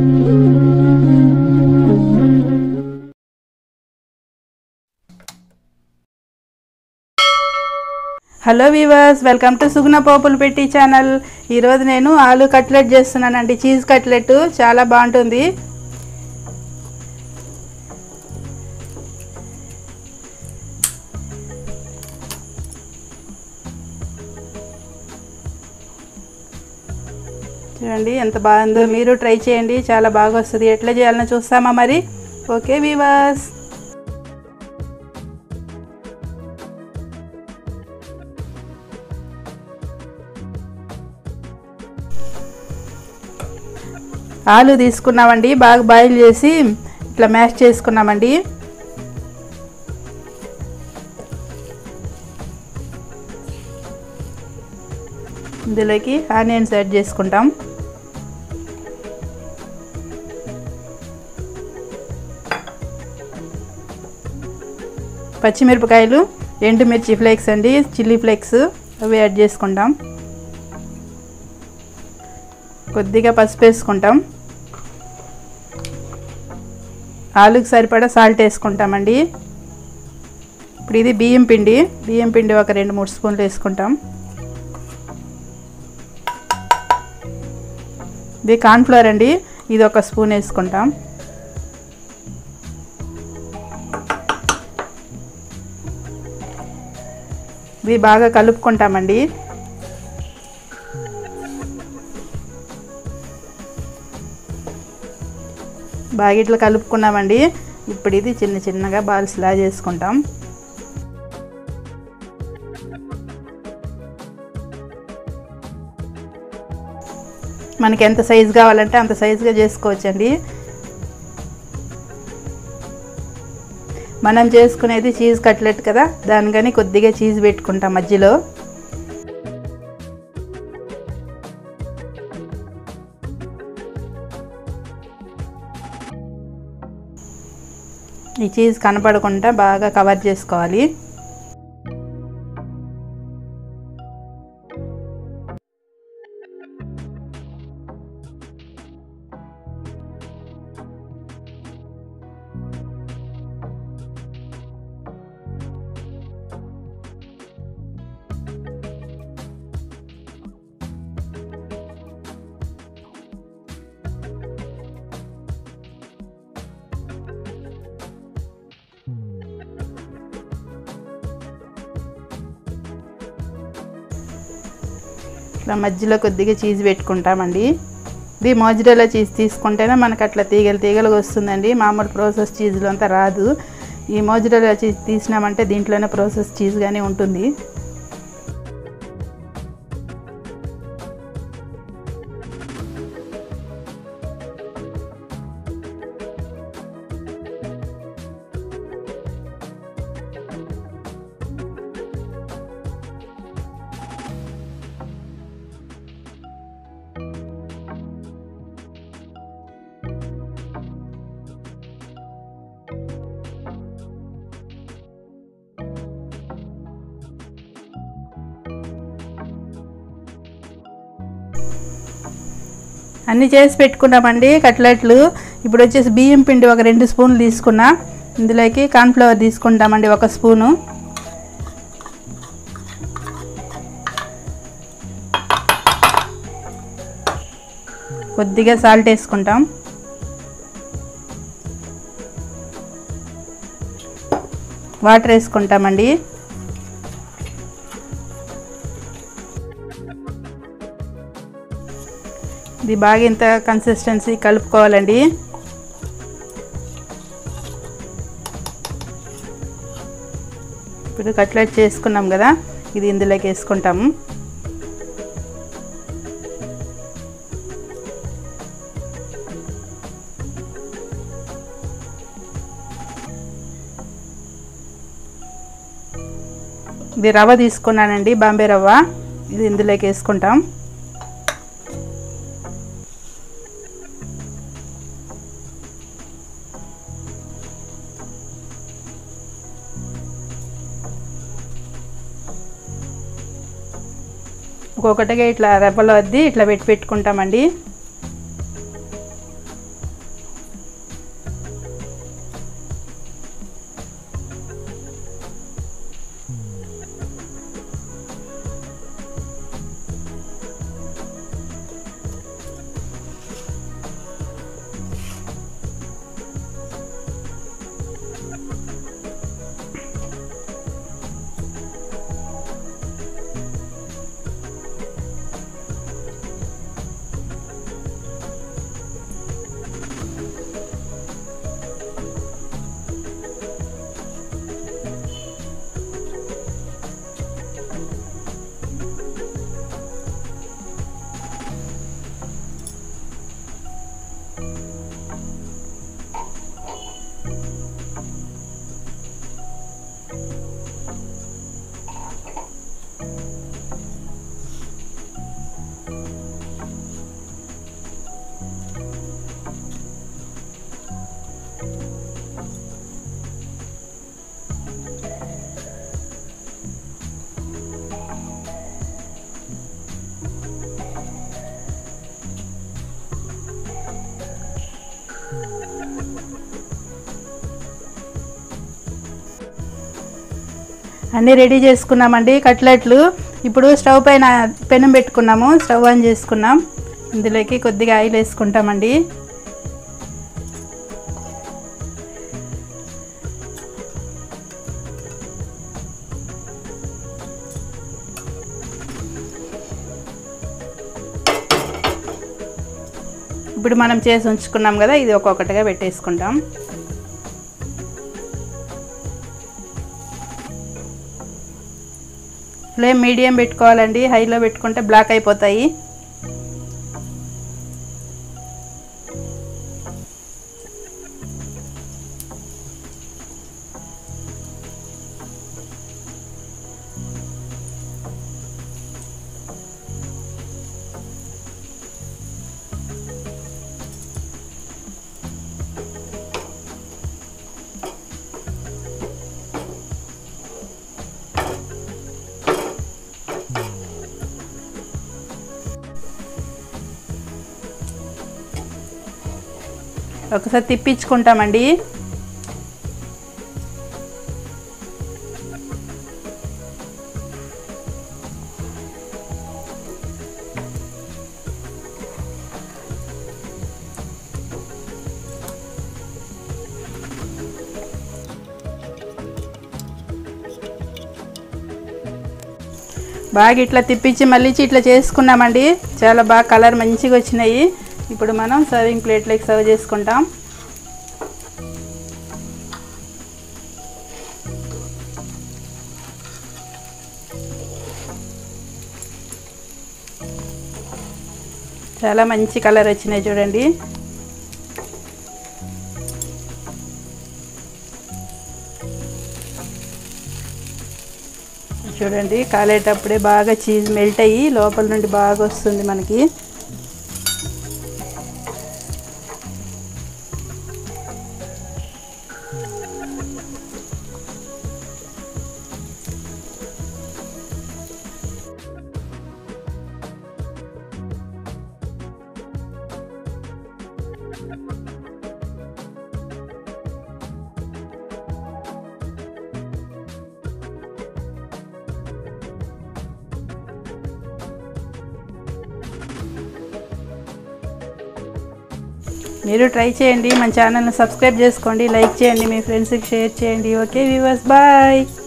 hello weavers welcome to Suguna పోపులు పెట్టి channel ఈరోజు నేను ఆలు కట్లెట్ చేస్తున్నానండి చీజ్ కట్లెట్ చాలా బాగుంటుంది చూడండి ఎంత బాగుందో మీరు ట్రై చేయండి చాలా బాగా వస్తుంది ఎట్లా చేయాలని చూస్తామా మరి ఓకే వీవర్స్ ఆలు తీసుకున్నామండి బాగా బాయిల్ చేసి ఇట్లా మ్యాష్ చేసుకున్నామండి ఇందులోకి ఆనియన్స్ యాడ్ చేసుకుంటాం పచ్చిమిరపకాయలు ఎండుమిర్చి ఫ్లేక్స్ అండి చిల్లీ ఫ్లేక్స్ అవి యాడ్ చేసుకుంటాం కొద్దిగా పసుపు వేసుకుంటాం ఆలుకి సరిపడా సాల్ట్ వేసుకుంటామండి ఇప్పుడు ఇది బియ్యం పిండి బియ్యం పిండి ఒక రెండు మూడు స్పూన్లు వేసుకుంటాం ఇది కార్న్ఫ్లవర్ అండి ఇది ఒక స్పూన్ వేసుకుంటాం ఇది బాగా కలుపుకుంటామండి బాగా ఇట్లా కలుపుకున్నామండి ఇప్పుడు ఇది చిన్న చిన్నగా బాల్స్లా చేసుకుంటాం మనకి ఎంత సైజు కావాలంటే అంత సైజుగా చేసుకోవచ్చండి మనం చేసుకునేది చీజ్ కట్లెట్ కదా దానికని కొద్దిగా చీజ్ పెట్టుకుంటాం మధ్యలో ఈ చీజ్ కనపడకుండా బాగా కవర్ చేసుకోవాలి ఇట్లా మధ్యలో కొద్దిగా చీజ్ పెట్టుకుంటామండి ఇది మోజరెలా చీజ్ తీసుకుంటేనే మనకు అట్లా తీగలు తీగలుగా వస్తుందండి మామూలు ప్రాసెస్ చీజ్లో అంతా రాదు ఈ మోజరెలా చీజ్ తీసినామంటే దీంట్లోనే ప్రాసెస్ చీజ్ కానీ ఉంటుంది అన్నీ చేసి పెట్టుకున్నామండి కట్లెట్లు ఇప్పుడు వచ్చేసి బియ్యం పిండి ఒక రెండు స్పూన్లు తీసుకున్నా ఇందులోకి కార్న్ఫ్లవర్ తీసుకుంటామండి ఒక స్పూను కొద్దిగా సాల్ట్ వేసుకుంటాం వాటర్ వేసుకుంటామండి ఇది బాగా ఇంత కన్సిస్టెన్సీ కలుపుకోవాలండి ఇప్పుడు కట్లెట్ చేసుకున్నాం కదా ఇది ఇందులోకి వేసుకుంటాము ఇది రవ్వ తీసుకున్నానండి బాంబే రవ్వ ఇది ఇందులోకి వేసుకుంటాం ఒక్కొక్కటిగా ఇట్లా రవ్వలో అద్ది ఇట్లా పెట్టి పెట్టుకుంటామండి అన్నీ రెడీ చేసుకున్నామండి కట్లెట్లు ఇప్పుడు స్టవ్ పైన పెనం పెట్టుకున్నాము స్టవ్ ఆన్ చేసుకున్నాం ఇందులోకి కొద్దిగా ఆయిల్ వేసుకుంటామండి ఇప్పుడు మనం చేసి ఉంచుకున్నాం కదా ఇది ఒక్కొక్కటిగా పెట్టేసుకుంటాం ఫ్లేమ్ మీడియం పెట్టుకోవాలండి హైలో పెట్టుకుంటే బ్లాక్ అయిపోతాయి ఒకసారి తిప్పించుకుంటామండి బాగా ఇట్లా తిప్పించి మళ్ళీ ఇట్లా చేసుకున్నామండి చాలా బాగా కలర్ మంచిగా వచ్చినాయి ఇప్పుడు మనం సర్వింగ్ ప్లేట్లోకి సర్వ్ చేసుకుంటాం చాలా మంచి కలర్ వచ్చినాయి చూడండి చూడండి కాలేటప్పుడే బాగా చీజ్ మెల్ట్ అయ్యి లోపల నుండి బాగా వస్తుంది మనకి మీరు ట్రై చేయండి మన ఛానల్ని సబ్స్క్రైబ్ చేసుకోండి లైక్ చేయండి మీ ఫ్రెండ్స్కి షేర్ చేయండి ఓకే వ్యూవర్స్ బాయ్